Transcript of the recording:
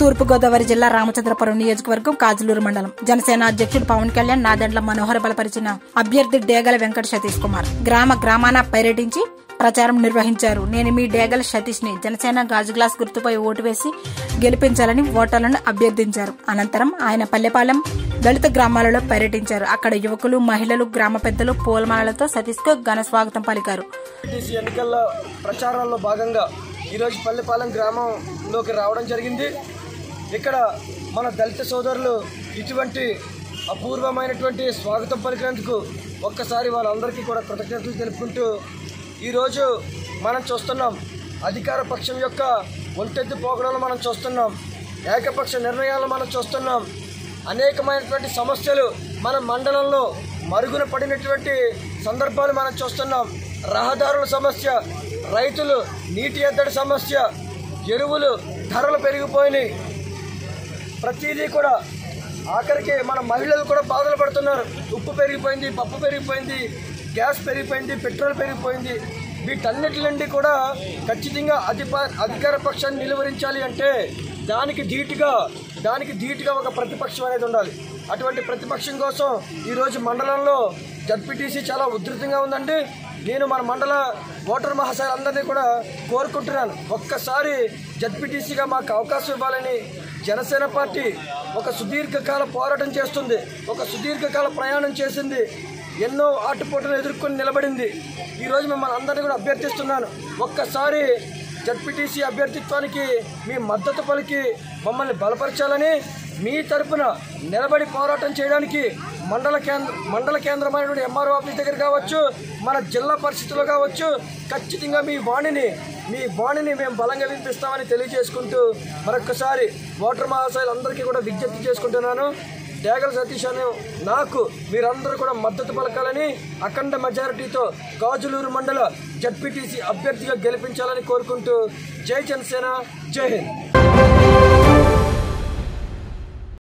తూర్పుగోదావరి జిల్లా రామచంద్రపురం నియోజకవర్గం కాజులూరు మండలం జనసేన అధ్యక్షుడు పవన్ కళ్యాణ్ నాదెండ్ల మనోహర బలపరిచిన అభ్యర్థి డేగల వెంకట సతీష్ కుమార్ గ్రామ గ్రామాన పర్యటించి ప్రచారం నిర్వహించారు నేను మీ డేగల సతీష్ ని జనసేన గాజు గ్లాస్ గుర్తుపై ఓటు వేసి గెలిపించాలని ఓటర్లను అభ్యర్థించారు అనంతరం ఆయన పల్లెపాలెం దళిత గ్రామాలలో పర్యటించారు అక్కడ యువకులు మహిళలు గ్రామ పెద్దలు పూలమాలలతో సతీష్ కు ఘన స్వాగతం పలికారు టీసీ ఎన్నికల్లో ప్రచారంలో భాగంగా ఈరోజు పల్లెపాలెం గ్రామంలోకి రావడం జరిగింది ఇక్కడ మన దళిత సోదరులు ఇటువంటి అపూర్వమైనటువంటి స్వాగతం పలికినందుకు ఒక్కసారి వాళ్ళందరికీ కూడా కృతజ్ఞతలు తెలుపుకుంటూ ఈరోజు మనం చూస్తున్నాం అధికార పక్షం యొక్క ఒంటెద్దు పోకడలు మనం చూస్తున్నాం ఏకపక్ష నిర్ణయాలు మనం చూస్తున్నాం అనేకమైనటువంటి సమస్యలు మన మండలంలో మరుగున పడినటువంటి సందర్భాలు మనం చూస్తున్నాం రహదారుల సమస్య రైతులు నీటి ఎద్దడి సమస్య ఎరువులు ధరలు పెరిగిపోయినాయి ప్రతిదీ కూడా ఆఖరికి మన మహిళలు కూడా బాధలు పడుతున్నారు ఉప్పు పెరిగిపోయింది పప్పు పెరిగిపోయింది గ్యాస్ పెరిగిపోయింది పెట్రోల్ పెరిగిపోయింది వీటన్నిటి నుండి కూడా ఖచ్చితంగా అధిప అధికార పక్షాన్ని నిలువరించాలి అంటే దానికి ధీటుగా దానికి ధీటుగా ఒక ప్రతిపక్షం అనేది ఉండాలి అటువంటి ప్రతిపక్షం కోసం ఈరోజు మండలంలో జడ్పీటీసీ చాలా ఉధృతంగా ఉందండి నేను మన మండల ఓటర్ మహాశయులందరినీ కూడా కోరుకుంటున్నాను ఒక్కసారి జడ్పీటీసీగా మాకు అవకాశం ఇవ్వాలని జనసేన పార్టీ ఒక సుదీర్ఘకాల పోరాటం చేస్తుంది ఒక సుదీర్ఘకాల ప్రయాణం చేసింది ఎన్నో ఆటుపోటులు ఎదుర్కొని నిలబడింది ఈరోజు మిమ్మల్ని అందరినీ కూడా అభ్యర్థిస్తున్నాను ఒక్కసారి జడ్పీటీసీ అభ్యర్థిత్వానికి మీ మద్దతు పలికి మమ్మల్ని బలపరచాలని మీ తరపున నిలబడి పోరాటం చేయడానికి మండల కేంద్ర మండల కేంద్రమైనటువంటి ఎంఆర్ఓ ఆఫీస్ దగ్గర కావచ్చు మన జిల్లా పరిస్థితుల్లో కావచ్చు ఖచ్చితంగా మీ వాణిని మీ వాణిని మేము బలంగా వినిపిస్తామని తెలియజేసుకుంటూ మరొకసారి ఓటర్ మహాశయులందరికీ కూడా విజ్ఞప్తి చేసుకుంటున్నాను డేగల సతీష్ అనే నాకు మీరందరూ కూడా మద్దతు పలకాలని అఖండ మెజారిటీతో గాజులూరు మండల జడ్పీటీసీ అభ్యర్థిగా గెలిపించాలని కోరుకుంటూ జై జనసేన జై హింద్